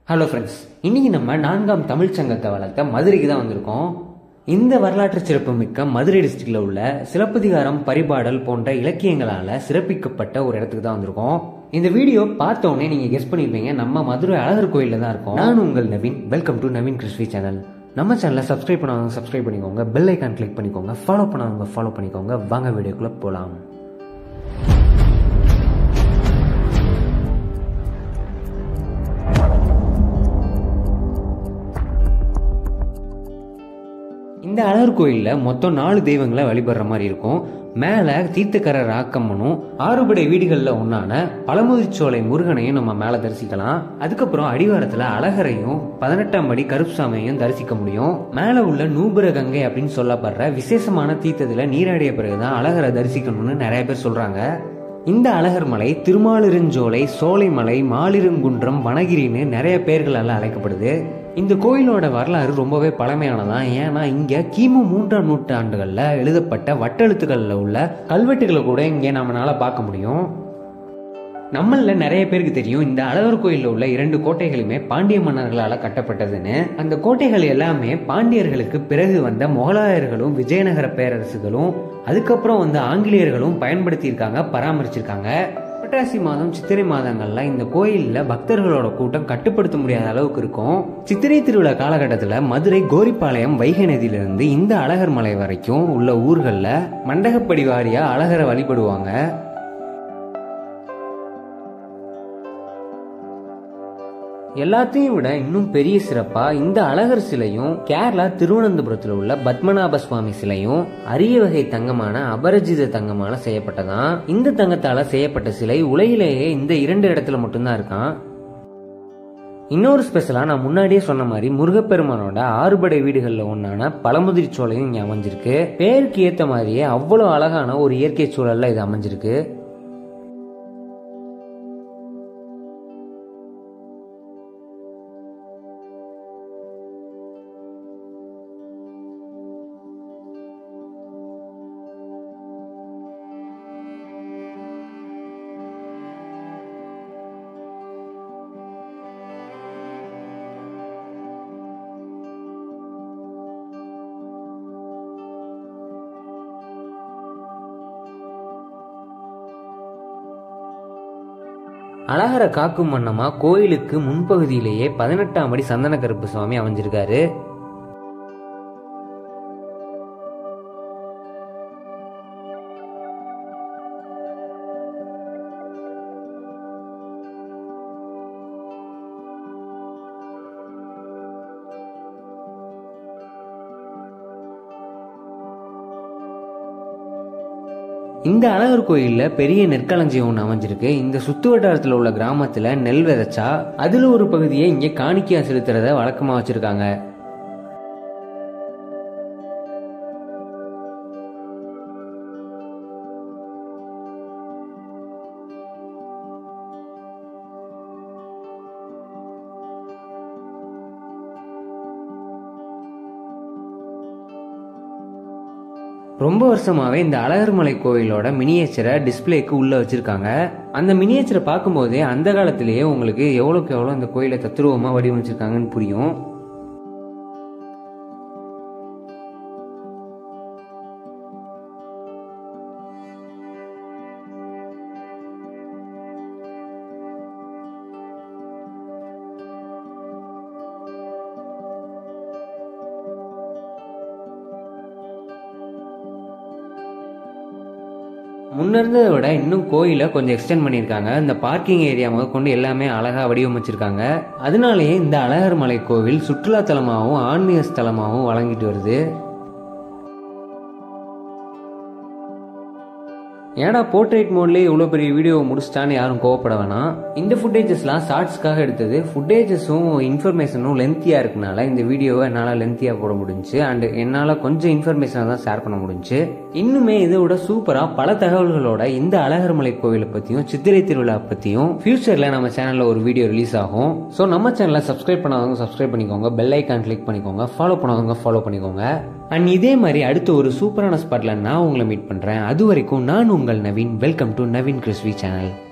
hello friends இன்னைக்கு நம்ம நான்காம் தமிழ் சங்கத்தை வளர்த்த மதுரைக்கு தான் வந்திருக்கோம் இந்த வரலாற்று சிறப்பு மிக்க மதுரை டிஸ்ட்ரிக்ட்ல உள்ள சிலப்பதிகாரம் பரிபாடல் போன்ற இலக்கியங்களால சிறப்பிக்கப்பட்ட ஒரு இடத்துக்கு தான் வந்திருக்கோம் இந்த வீடியோ பார்த்த உடனே நீங்க கெஸ் பண்ணிருப்பீங்க நம்ம மதுரை அழகர் கோயில்ல தான் இருக்கோம் நான் உங்கள் நவீன் வெல்கம் டு நவீன் கிறிஸ்வி சேனல் நம்ம சேனலை சப்ஸ்கிரைப் பண்ணாதவங்க சப்ஸ்கிரைப் பண்ணிக்கோங்க பெல் ஐக்கான் கிளிக் பண்ணிக்கோங்க ஃபாலோ பண்ணாதவங்க ஃபாலோ பண்ணிக்கோங்க வாங்க வீடியோக்குள்ள போலாம் இந்த அழகர் கோயிலில் மொத்தம் நாலு தெய்வங்களை வழிபடுற மாதிரி இருக்கும் மேலே தீர்த்தக்கர ராக்கம்மனும் ஆறுபடை வீடுகளில் ஒன்றான பழமுதிர்ச்சோலை முருகனையும் நம்ம மேலே தரிசிக்கலாம் அதுக்கப்புறம் அடிவாரத்தில் அழகரையும் பதினெட்டாம் படி கருப்புசாமியையும் தரிசிக்க முடியும் மேலே உள்ள நூபுர கங்கை அப்படின்னு சொல்லப்படுற விசேஷமான தீர்த்தத்தில் நீராடிய பிறகுதான் அழகரை தரிசிக்கணும்னு நிறைய பேர் சொல்கிறாங்க இந்த அழகர் மலை திருமாலிருஞ்சோலை சோலைமலை மாலிருங்குன்றம் வனகிரின்னு நிறைய பெயர்களால் அழைக்கப்படுது இந்த கோயிலோட வரலாறு ரொம்பவே பழமையானதான் ஏன்னா இங்க கிமு மூன்றாம் நூற்றாண்டுகளில் எழுதப்பட்ட வட்டெழுத்துக்களில் உள்ள கல்வெட்டுகளை கூட இங்கே நம்மளால பார்க்க முடியும் நம்மள நிறைய பேருக்கு தெரியும் இந்த அழகர் கோயிலில் உள்ள இரண்டு கோட்டைகளுமே பாண்டிய மன்னர்களால் கட்டப்பட்டதுன்னு அந்த கோட்டைகள் எல்லாமே பாண்டியர்களுக்கு பிறகு வந்த முகலாயர்களும் விஜயநகர பேரரசுகளும் அதுக்கப்புறம் வந்த ஆங்கிலேயர்களும் பயன்படுத்தியிருக்காங்க பராமரிச்சிருக்காங்க புரட்டாசி மாதம் சித்திரை மாதங்கள்ல இந்த கோயில்ல பக்தர்களோட கூட்டம் கட்டுப்படுத்த முடியாத அளவுக்கு இருக்கும் சித்திரை திருவிழா காலகட்டத்தில் மதுரை கோரிப்பாளையம் வைகை நதியிலிருந்து இந்த அழகர் மலை வரைக்கும் உள்ள ஊர்களில் மண்டகப்படி வாரியா அழகரை வழிபடுவாங்க எல்லாத்தையும் விட இன்னும் பெரிய சிறப்பா இந்த அழகர் சிலையும் கேரளா திருவனந்தபுரத்தில் உள்ள பத்மநாப சுவாமி சிலையும் அரிய வகை தங்கமான அபரஜித தங்கமான செய்யப்பட்டதான் இந்த தங்கத்தால செய்யப்பட்ட சிலை உலகிலேயே இந்த இரண்டு இடத்துல மட்டும்தான் இருக்கான் இன்னொரு ஸ்பெஷலா நான் முன்னாடியே சொன்ன மாதிரி முருகப்பெருமானோட ஆறுபடை வீடுகள்ல ஒன்னான பழமுதிர் சோலையும் இங்க அமைஞ்சிருக்கு பேருக்கு ஏத்த மாதிரியே அவ்வளவு அழகான ஒரு இயற்கை சூழல்ல இது அமைஞ்சிருக்கு அழகரை காக்கும் வண்ணமா கோயிலுக்கு முன்பகுதியிலேயே பதினெட்டாம் அடி சந்தன கருப்பு சுவாமி அமைஞ்சிருக்காரு இந்த அழகர் கோயில்ல பெரிய நெற்களஞ்சியம் ஒன்று அமைஞ்சிருக்கு இந்த சுத்து வட்டாரத்தில் உள்ள கிராமத்துல நெல் விதைச்சா அதுல ஒரு பகுதியை இங்க காணிக்கையா செலுத்துறத வழக்கமா வச்சிருக்காங்க ரொம்ப வருஷமாவே இந்த அழகர்மலை கோயிலோட மினியேச்சரை டிஸ்பிளேக்கு உள்ள வச்சிருக்காங்க அந்த மினியேச்சரை பார்க்கும்போதே அந்த காலத்திலேயே உங்களுக்கு எவ்வளோக்கு எவ்வளோ இந்த கோயிலை தத்துருவமாக வடிவமைச்சிருக்காங்கன்னு புரியும் முன்ன இருந்ததை விட இன்னும் கோயிலை கொஞ்சம் எக்ஸ்டெண்ட் பண்ணியிருக்காங்க இந்த பார்க்கிங் ஏரியா முதல் கொண்டு எல்லாமே அழகாக வடிவமைச்சிருக்காங்க அதனாலேயே இந்த அழகர் மலை கோவில் சுற்றுலா தலமாகவும் ஆன்மீக ஸ்தலமாகவும் வழங்கிட்டு வருது ஏடா போர்ட்ரேட் மோட்லேயே இவ்வளோ பெரிய வீடியோவை முடிச்சிட்டான்னு யாரும் கோவப்பட வேணாம் இந்த ஃபுட்டேஜஸ்லாம் ஷார்ட்ஸ்க்காக எடுத்தது ஃபுட்டேஜஸும் இன்ஃபர்மேஷனும் லென்த்தியாக இருக்கனால இந்த வீடியோவை என்னால் லென்த்தியாக போட முடிஞ்சு அண்ட் என்னால் கொஞ்சம் இன்ஃபர்மேஷனை தான் ஷேர் பண்ண முடிஞ்சு இன்னுமே இதை விட சூப்பராக பல தகவல்களோட இந்த அழகர்மலை கோவிலை பற்றியும் சித்திரை திருவிழா பற்றியும் ஃபியூச்சரில் நம்ம சேனலில் ஒரு வீடியோ ரிலீஸ் ஆகும் ஸோ நம்ம சேனலை சப்ஸ்கிரைப் பண்ணாதவங்க சப்ஸ்கிரைப் பண்ணிக்கோங்க பெல் ஐக்கான் கிளிக் பண்ணிக்கோங்க ஃபாலோ பண்ணாதவங்க ஃபாலோ பண்ணிக்கோங்க அண்ட் இதே மாதிரி அடுத்த ஒரு சூப்பரான ஸ்பாட்ல நான் உங்களை மீட் பண்றேன் அது வரைக்கும் நான் உங்கள் நவீன் வெல்கம் டு நவீன் கிறிஸ்வி சேனல்